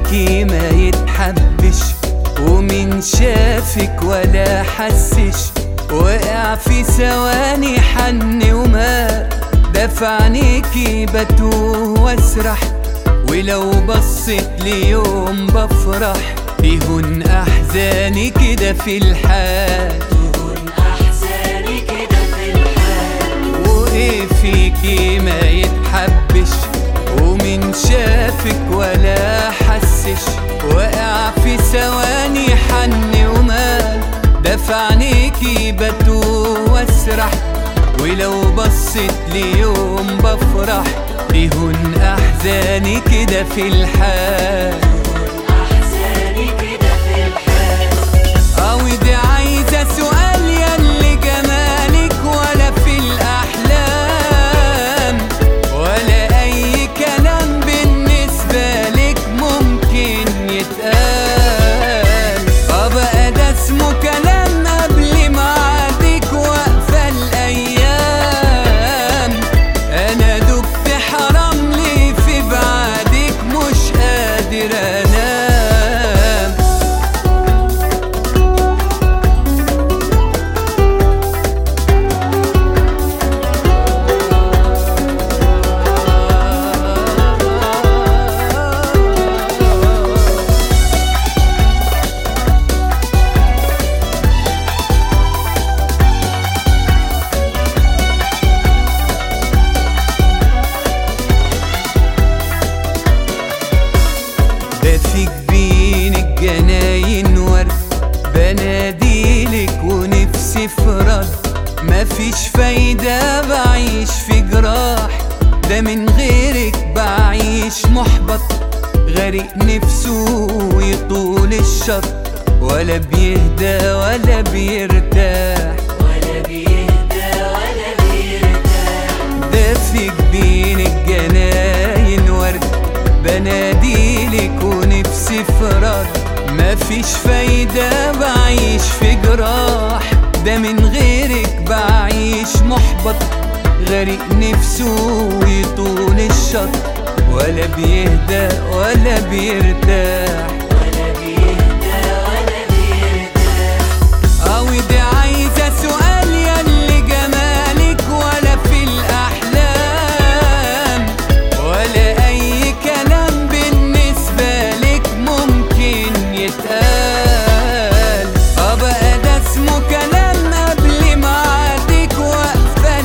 فيكي ما يتحبش ومن شافك ولا حسش وقع في ثواني حن وما دفعنيكي بتوه واسرح ولو بصيت ليوم بفرح بيهون احزاني كده في الحال أحزاني كده في الحال وايه فيكي ما يتحبش ومن شافك ولا حسش وقع في ثواني حن ومال دفعنيكي بتوه واسرح ولو بصيت ليوم بفرح بيهون احزاني كده في الحال أحزاني كده في الحال أو دي عايزة سؤال يلي جمالك ولا في الأحلام ولا أي كلام بالنسبة لك ممكن يتقال أبقى ده اسمه كلام قبل ميعادك واقفة الأيام أنا دبت حرام لي في بعدك مش قادر أنام ده فيك بين الجناين ورد بناديلك ونفسي في رد مفيش فايدة بعيش في جراح ده من غيرك بعيش محبط غريق نفسه يطول الشط ولا بيهدى ولا بيرتاح ولا بيهدى ولا بيرتاح ده فيك بين الجناين ورد بناديلك ونفسي في رد مفيش فايدة بعيش في جراح ده من غيرك بعيش محبط غريق نفسه يطول الشط ولا بيهدى ولا بيرتاح ولا بيهدى ولا بيرتاح أو دي عايزة سؤال يلي جمالك ولا في الأحلام ولا أي كلام بالنسبة لك ممكن يتقال أبقى ده اسمه كلام قبل ميعادك واقفة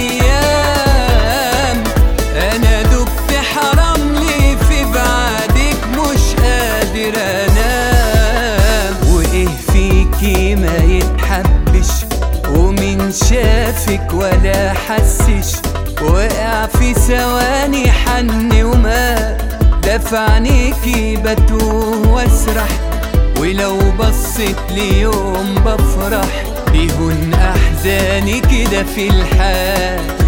الأيام أنا دبت حرام لي في بعدك مش قادر أنام وإيه فيكي ما يتحبش ومن شافك ولا حسش وقع في ثواني حن وما دفعنيكي بتوه واسرح ولو بصيت ليوم بفرح بيهون احزاني كده في الحال